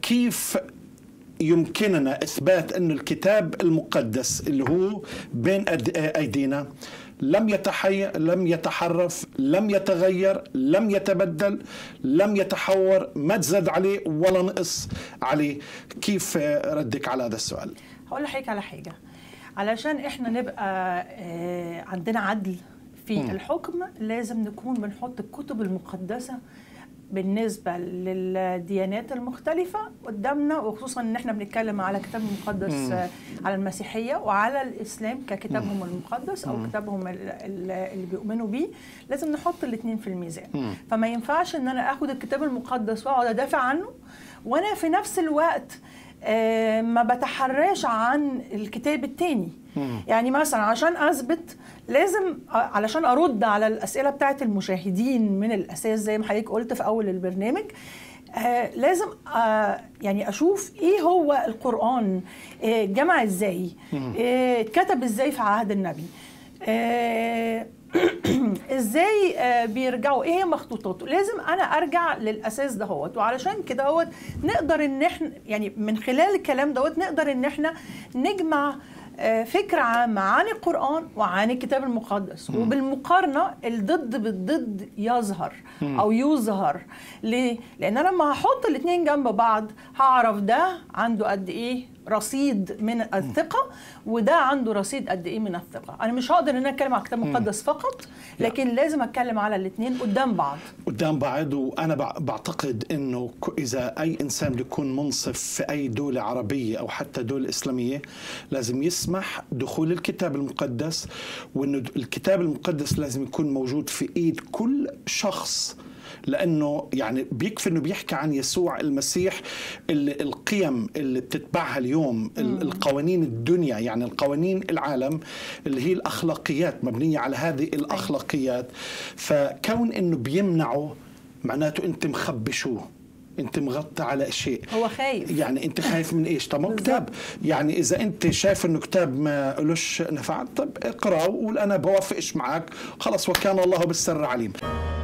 كيف يمكننا اثبات ان الكتاب المقدس اللي هو بين ايدينا لم يتحي لم يتحرف لم يتغير لم يتبدل لم يتحور ما تزاد عليه ولا نقص عليه كيف ردك على هذا السؤال هقول لحضرتك على حاجه علشان احنا نبقى عندنا عدل في م. الحكم لازم نكون بنحط الكتب المقدسه بالنسبه للديانات المختلفه قدامنا وخصوصا ان احنا بنتكلم على كتاب المقدس مم. على المسيحيه وعلى الاسلام ككتابهم مم. المقدس او مم. كتابهم اللي بيؤمنوا بيه لازم نحط الاثنين في الميزان مم. فما ينفعش ان انا اخد الكتاب المقدس واقعد ادافع عنه وانا في نفس الوقت ما بتحراش عن الكتاب التاني يعني مثلا عشان اثبت لازم علشان ارد على الاسئله بتاعت المشاهدين من الاساس زي ما حضرتك قلت في اول البرنامج آه لازم آه يعني اشوف ايه هو القران آه جمع ازاي آه اتكتب ازاي في عهد النبي آه ازاي آه بيرجعوا ايه هي مخطوطاته لازم انا ارجع للاساس دهوت وعلشان كده هوت نقدر ان احنا يعني من خلال الكلام دوت نقدر ان احنا نجمع فكرة عامة عن القرآن وعن الكتاب المقدس م. وبالمقارنة الضد بالضد يظهر م. أو يظهر ليه؟ لأن أنا لما هحط الاتنين جنب بعض هعرف ده عنده قد إيه رصيد من الثقة وده عنده رصيد قد إيه من الثقة أنا مش هقدر إن أنا أتكلم على الكتاب المقدس فقط لكن لازم أتكلم على الاثنين قدام بعض قدام بعض وأنا بعتقد إنه إذا أي إنسان بيكون منصف في أي دولة عربية أو حتى دولة إسلامية لازم يسمح دخول الكتاب المقدس وإنه الكتاب المقدس لازم يكون موجود في إيد كل شخص لانه يعني بيكفي انه بيحكي عن يسوع المسيح اللي القيم اللي بتتبعها اليوم مم. القوانين الدنيا يعني القوانين العالم اللي هي الاخلاقيات مبنيه على هذه الاخلاقيات فكون انه بيمنعه معناته انت مخبي شو انت مغطى على شيء هو خايف يعني انت خايف من ايش طب كتاب يعني اذا انت شايف انه كتاب ما لهش نفع طب اقراه وقول انا بوافقش معك خلص وكان الله بالسر عليم